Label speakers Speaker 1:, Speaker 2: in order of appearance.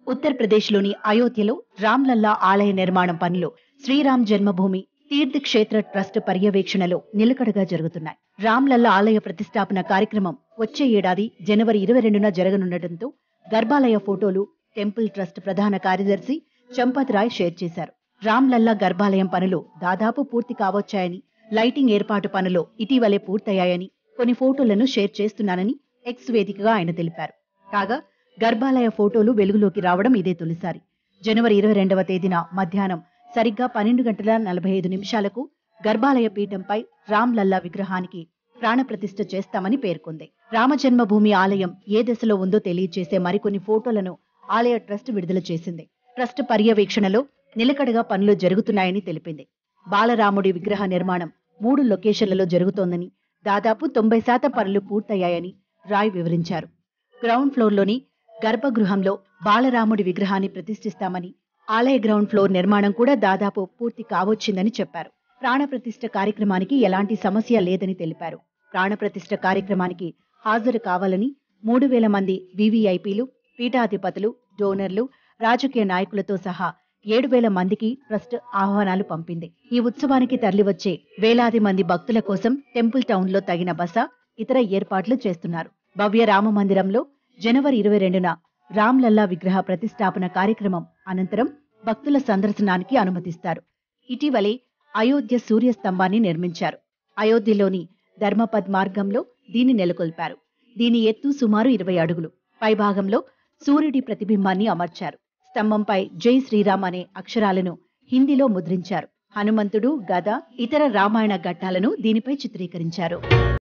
Speaker 1: ఉత్తరప్రదేశ్లోని అయోధ్యలో రామ్లల్లా ఆలయ నిర్మాణం పనులు శ్రీరామ్ జన్మభూమి తీర్థ క్షేత్ర ట్రస్ట్ పర్యవేక్షణలో నిలకడగా జరుగుతున్నాయి రామ్లల్లా ఆలయ ప్రతిష్టాపన కార్యక్రమం వచ్చే ఏడాది జనవరి ఇరవై రెండున జరగనుండటంతో గర్భాలయ ఫోటోలు టెంపుల్ ట్రస్ట్ ప్రధాన కార్యదర్శి చంపత్ రాయ్ షేర్ చేశారు రామ్లల్లా గర్భాలయం పనులు దాదాపు పూర్తి కావచ్చాయని లైటింగ్ ఏర్పాటు పనులు ఇటీవలే పూర్తయ్యాయని కొన్ని ఫోటోలను షేర్ చేస్తున్నానని ఎక్స్ వేదికగా ఆయన తెలిపారు కాగా గర్భాలయ ఫోటోలు వెలుగులోకి రావడం ఇదే తొలిసారి జనవరి ఇరవై రెండవ తేదీన మధ్యాహ్నం సరిగ్గా పన్నెండు గంటల నలభై ఐదు నిమిషాలకు గర్భాలయ పీఠంపై రామ్ లల్లా విగ్రహానికి ప్రాణప్రతిష్ఠ చేస్తామని పేర్కొంది రామజన్మభూమి ఆలయం ఏ దశలో ఉందో తెలియజేసే మరికొన్ని ఫోటోలను ఆలయ ట్రస్ట్ విడుదల చేసింది ట్రస్ట్ పర్యవేక్షణలో నిలకడగా పనులు జరుగుతున్నాయని తెలిపింది బాలరాముడి విగ్రహ నిర్మాణం మూడు లొకేషన్లలో జరుగుతోందని దాదాపు తొంభై శాతం పనులు పూర్తయ్యాయని రాయ్ వివరించారు గ్రౌండ్ ఫ్లోర్లోని గర్భగృహంలో బాలరాముడి విగ్రహాన్ని ప్రతిష్ఠిస్తామని ఆలయ గ్రౌండ్ ఫ్లోర్ నిర్మాణం కూడా దాదాపు పూర్తి కావచ్చిందని చెప్పారు ప్రాణప్రతిష్ఠ కార్యక్రమానికి ఎలాంటి సమస్య లేదని తెలిపారు ప్రాణప్రతిష్ఠ కార్యక్రమానికి హాజరు కావాలని మూడు వేల మంది వివిఐపీలు పీఠాధిపతులు డోనర్లు రాజకీయ నాయకులతో సహా ఏడు వేల మందికి ట్రస్ట్ ఆహ్వానాలు పంపింది ఈ ఉత్సవానికి తరలివచ్చే వేలాది మంది భక్తుల కోసం టెంపుల్ టౌన్ లో తగిన బస ఇతర ఏర్పాట్లు చేస్తున్నారు భవ్య రామ మందిరంలో జనవరి ఇరవై రెండున రామ్లల్లా విగ్రహ ప్రతిష్టాపన కార్యక్రమం అనంతరం భక్తుల సందర్శనానికి అనుమతిస్తారు ఇటీవలే అయోధ్య సూర్య స్తంభాన్ని నిర్మించారు అయోధ్యలోని ధర్మపద్ మార్గంలో దీన్ని నెలకొల్పారు దీని ఎత్తు సుమారు ఇరవై అడుగులు పైభాగంలో సూర్యుడి ప్రతిబింబాన్ని అమర్చారు స్తంభంపై జై శ్రీరామ్ అనే అక్షరాలను హిందీలో ముద్రించారు హనుమంతుడు గద ఇతర రామాయణ ఘట్టాలను దీనిపై చిత్రీకరించారు